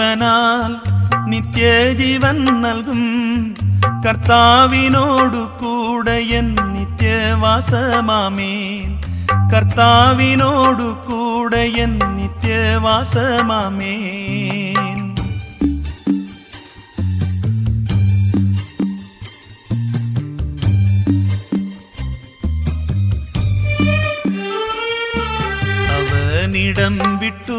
ജീവനാൽ നിത്യജീവൻ നൽകും കർത്താവിനോടു കൂടെ എൻ നിത്യവാസമാമേൻ കർത്താവിനോടു കൂടെ എൻ നിത്യവാസമാമേൻ അവനിടം വിട്ടു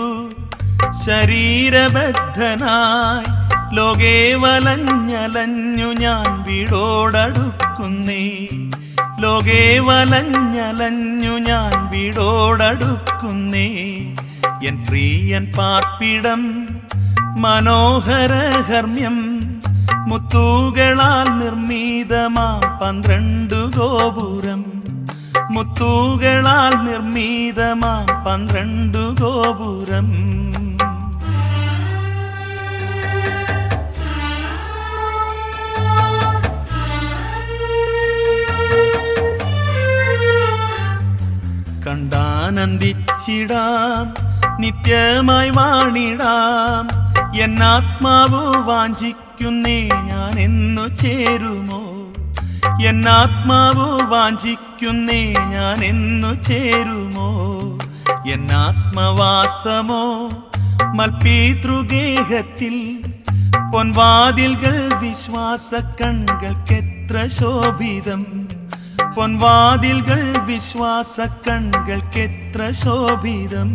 ശരീരബദ്ധനായി ലോകേ വലഞ്ഞലഞ്ഞു ഞാൻ വീടോടടുക്കുന്നേ ലോകേ വലഞ്ഞലഞ്ഞു ഞാൻ വീടോടടുക്കുന്നേ എൻ പ്രിയൻ പാർപ്പിടം മനോഹരഹർമ്മ്യം മുത്തുകളാൽ നിർമ്മിതമാ പന്ത്രണ്ടു ഗോപുരം മുത്തുകളാൽ നിർമ്മിതമാ പന്ത്രണ്ടു ഗോപുരം കണ്ടാനന്ദിച്ചിടാം നിത്യമായി വാണിടാം എന്നാത്മാവ് വാഞ്ചിക്കുന്നേ ഞാൻ എന്നു ചേരുമോ എന്നാത്മാവ് വാഞ്ചിക്കുന്നേ ഞാൻ എന്നു ചേരുമോ എന്നാത്മവാസമോ മൽപീതൃഗേഹത്തിൽ പൊൻവാതിൽകൾ വിശ്വാസ കൺകൾക്കെത്ര ശോഭിതം പൊൻവാതിൽകൾ വിശ്വാസ കൺകൾക്കെത്ര ശോഭിതം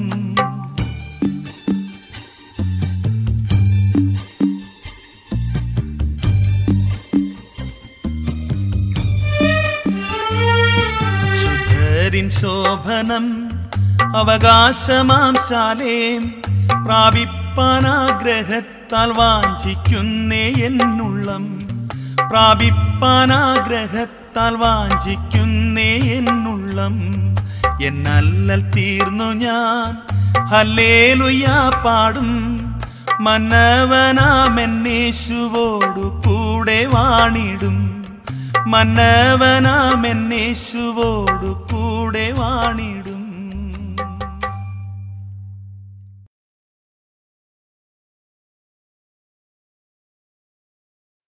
ശുദ്ധരിൻ ശോഭനം അവകാശമാം ശാലേം പ്രാപിപ്പാനാഗ്രഹത്താൽ വാഞ്ചിക്കുന്നേ എന്നുള്ളം പ്രാപിപ്പാനാഗ്രഹത്താൽ വാഞ്ചിക്കുന്നേ എന്നുള്ളം എന്നല്ലൽ തീർന്നു ഞാൻ ഹല്ലേലുയ പാടും മന്നവനാമെന്നേശുവോടു കൂടെ വാണിടും മന്നവനാമെന്നേശുവോടു കൂടെ വാണിടും